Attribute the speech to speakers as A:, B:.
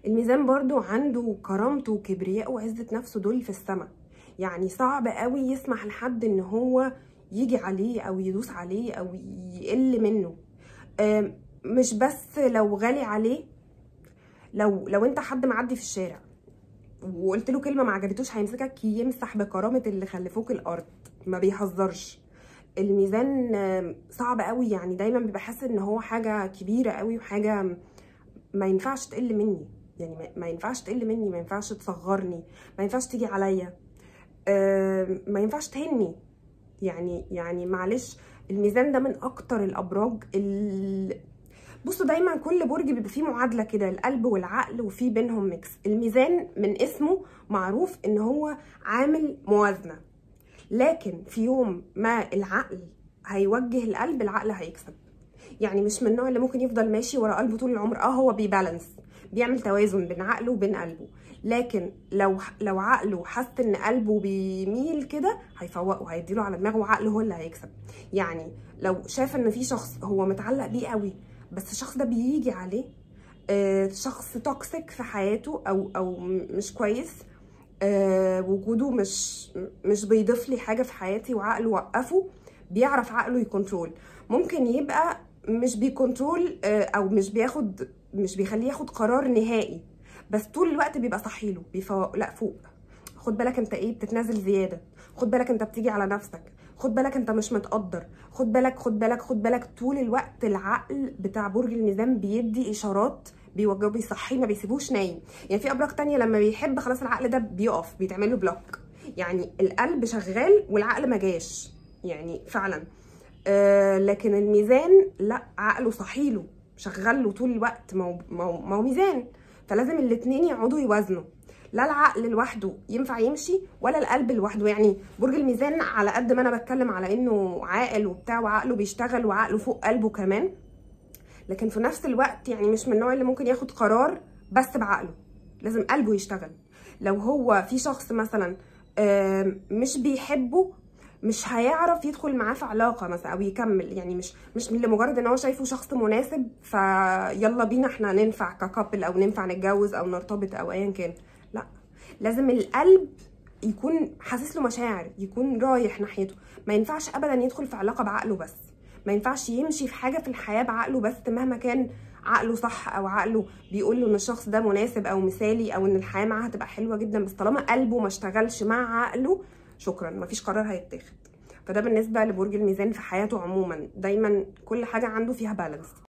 A: الميزان برضو عنده كرامته وكبرياء وعزة نفسه دول في السماء يعني صعب قوي يسمح لحد ان هو يجي عليه او يدوس عليه او يقل منه آم، مش بس لو غالي عليه لو لو انت حد معدي في الشارع وقلت له كلمه ما عجبتوش هيمسكك يمسح بكرامه اللي خلفوك الارض ما بيهزرش الميزان آم، صعب قوي يعني دايما بيبقى حاسس ان هو حاجه كبيره قوي وحاجه ما ينفعش تقل مني يعني ما- ما ينفعش تقل مني ما ينفعش تصغرني ما ينفعش تيجي عليا آم، ما ينفعش تهني يعني يعني معلش الميزان ده من اكتر الابراج ال... بصوا دايما كل برج بيبقى فيه معادله كده القلب والعقل وفي بينهم ميكس الميزان من اسمه معروف ان هو عامل موازنه لكن في يوم ما العقل هيوجه القلب العقل هيكسب يعني مش من النوع اللي ممكن يفضل ماشي ورا قلبه طول العمر اه هو بيبالانس بيعمل توازن بين عقله وبين قلبه لكن لو لو عقله حس ان قلبه بيميل كده هيفوقه هيديله على دماغه وعقله هو اللي هيكسب يعني لو شاف ان في شخص هو متعلق بيه قوي بس الشخص ده بيجي عليه آه، شخص توكسيك في حياته او او م- مش كويس آه، وجوده مش مش بيضيف لي حاجه في حياتي وعقله وقفه بيعرف عقله يكنترول ممكن يبقى مش بيكنترول آه، او مش بياخد مش بيخليه ياخد قرار نهائي بس طول الوقت بيبقى صحيله بيفوق لا فوق خد بالك انت ايه بتتنازل زياده خد بالك انت بتيجي على نفسك خد بالك انت مش متقدر خد بالك خد بالك خد بالك طول الوقت العقل بتاع برج الميزان بيدي اشارات بيوجهه بيصحيه ما بيسيبوش نايم يعني في ابراج تانية لما بيحب خلاص العقل ده بيقف بيتعمل له بلوك يعني القلب شغال والعقل ما جاش يعني فعلا آه لكن الميزان لا عقله صحيله شغال له طول الوقت ما هو ما هو- ما هو ميزان فلازم الاتنين يقعدوا يوازنوا لا العقل لوحده ينفع يمشي ولا القلب لوحده يعني برج الميزان على قد ما انا بتكلم على انه عاقل وبتاع وعقله بيشتغل وعقله فوق قلبه كمان لكن في نفس الوقت يعني مش من النوع اللي ممكن ياخد قرار بس بعقله لازم قلبه يشتغل لو هو في شخص مثلا آم، مش بيحبه مش هيعرف يدخل معاه في علاقه مثلا او يكمل يعني مش مش لمجرد ان هو شايفه شخص مناسب فيلا بينا احنا ننفع ككابل او ننفع نتجوز او نرتبط او ايا كان لا لازم القلب يكون حاسس له مشاعر يكون رايح ناحيته ما ينفعش ابدا يدخل في علاقه بعقله بس ما ينفعش يمشي في حاجه في الحياه بعقله بس مهما كان عقله صح او عقله بيقول له ان الشخص ده مناسب او مثالي او ان الحياه معاه هتبقى حلوه جدا بس طالما قلبه ما اشتغلش مع عقله شكرا مفيش قرار هيتاخد فده بالنسبه لبرج الميزان في حياته عموما دايما كل حاجه عنده فيها بالانس